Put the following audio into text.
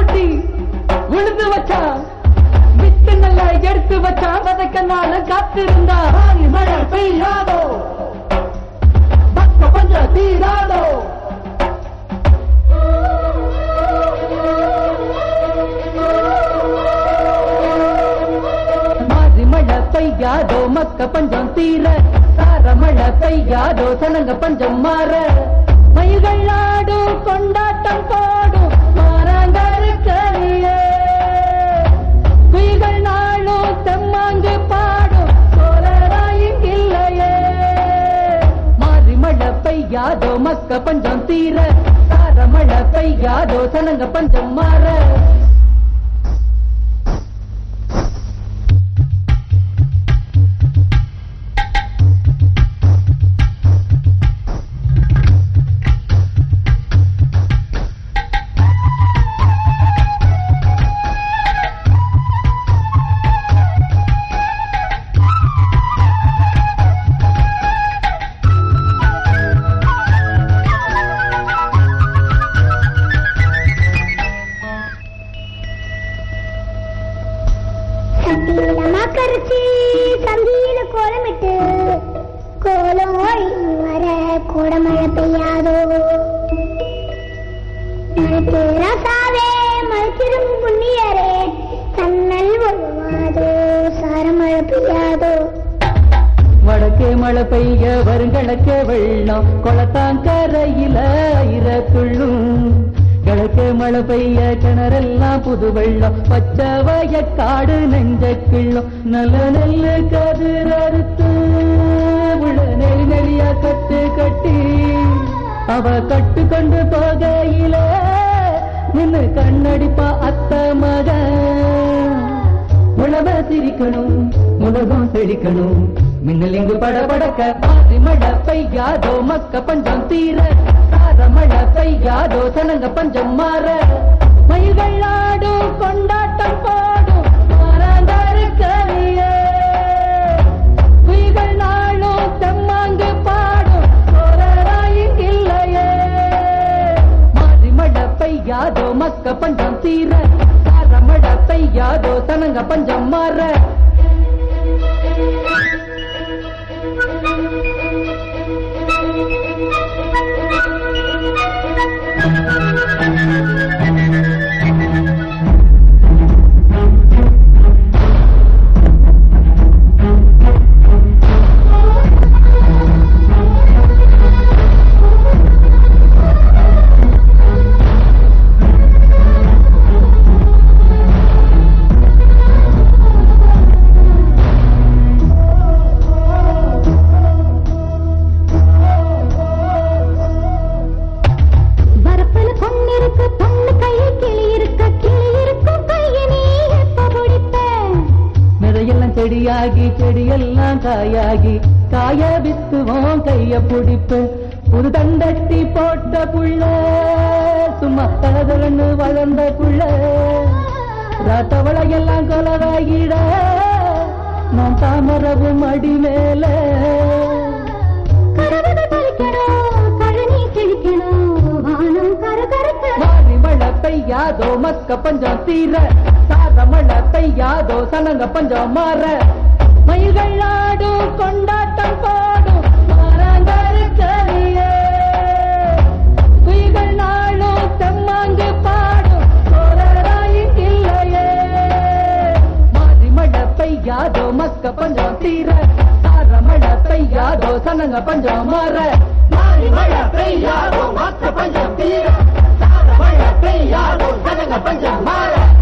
சுண்டி விழுந்து வச்சான் வித்து நல்லா எடுத்து வச்சான் வதக்க நாள் காத்திருந்தா ஆனி மழை பெய்யாதோ பக்க பஞ்சம் தீராதோ மாறி மழை பெய்யாதோ மக்க பஞ்சம் தீர சார மழை பெய்யாதோ சனங்க பஞ்சம் மாற மயில்கள் ஆடும் கொண்டாட்டம் போடும் மாறாங்கருக்கலியே குயில்கள் நாளும் செம்மாங்கு பாடும் சோழராயும் இல்லையே மாறி மழை பெய்யாதோ மக்க பஞ்சம் தீர சார மழை பெய்யாதோ சனங்க பஞ்சம் மாற சத்தியமா கரைச்சி சந்தியில கோலமிட்டு கோலம் ஒழிஞ்சு வர கோடமழை பெய்யாதோ மனத்து ராசாவே மனத்திரும் புண்ணியரே சன்னல் ஒழுவாதோ சாரமழை பெய்யாதோ வடக்கே மழை பெய்ய வருங்கிழக்கே வெள்ளம் கொளத்தாங்கரையில இரத்துள்ளும் கிழக்கே மழை பெய்ய கிணறெல்லாம் புது வெள்ளம் பச்சை வயக்காடு நெஞ்ச கிள்ளும் நல்ல நெல்லு கதிர் அறுத்து உள்ள நெளி நெளியா கட்டு கட்டி அவ கட்டு கொண்டு போகையில நின்னு கண்ணடிப்பா அத்த மகன் உழவ சிரிக்கணும் உலகம் செழிக்கணும் மின்னல் இங்கு படபடக்க ஆதி மழை பெய்யாதோ மக்க பஞ்சம் தீர சார மழை பெய்யாதோ சனங்க பஞ்சம் மாற மயில்கள் ஆடும் கொண்டாட்டம் போடும் மாறாந்தருக்கலியே குயில்கள் நாளும் செம்மாங்கு பாடும் சோழராயும் இல்லையே மாறி மழை பெய்யாதோ மக்க பஞ்சம் தீர சார மழை பெய்யாதோ சனங்க பஞ்சம் மாற வரப்புல பொண்ணு இருக்கு பொண்ணு கையில் கிளி இருக்க கிளி இருக்கும் கையை நீ எப்ப பிடிப்ப நிறையெல்லாம் செடியாகி செடியெல்லாம் காயாகி காய வித்துவோம் கைய பிடிப்பு ஒரு தண்டட்டி போட்ட புள்ள சும்மா தளதளன்னு வளர்ந்த புள்ள ராத்தவளையெல்லாம் கொலவாகிட நான் தாமரவும் அடி மேல கரவுகள் பலிக்கணும் கழனி செழிக்கணும் வானம் கரகரக்க மாறி மழை பெய்யாதோ மக்க பஞ்சம் தீர சார மழை பெய்யாதோ சனங்க பஞ்சம் மாற மயில்கள் ஆடும் கொண்டாட்டம் போடும் மாறாங்கருக்கலியே குயில்கள் நாளும் செம்மாங்கு பாடும் சோழராயும் இல்லையே மாறி மழை பெய்யாதோ மக்க பஞ்சம் தீர சார மழை பெய்யாதோ சனங்க பஞ்சம் மாற மாறி மழை பெய்யாதோ மக்க பஞ்சம் தீர சார மழை பெய்யாதோ சனங்க பஞ்சம் மாற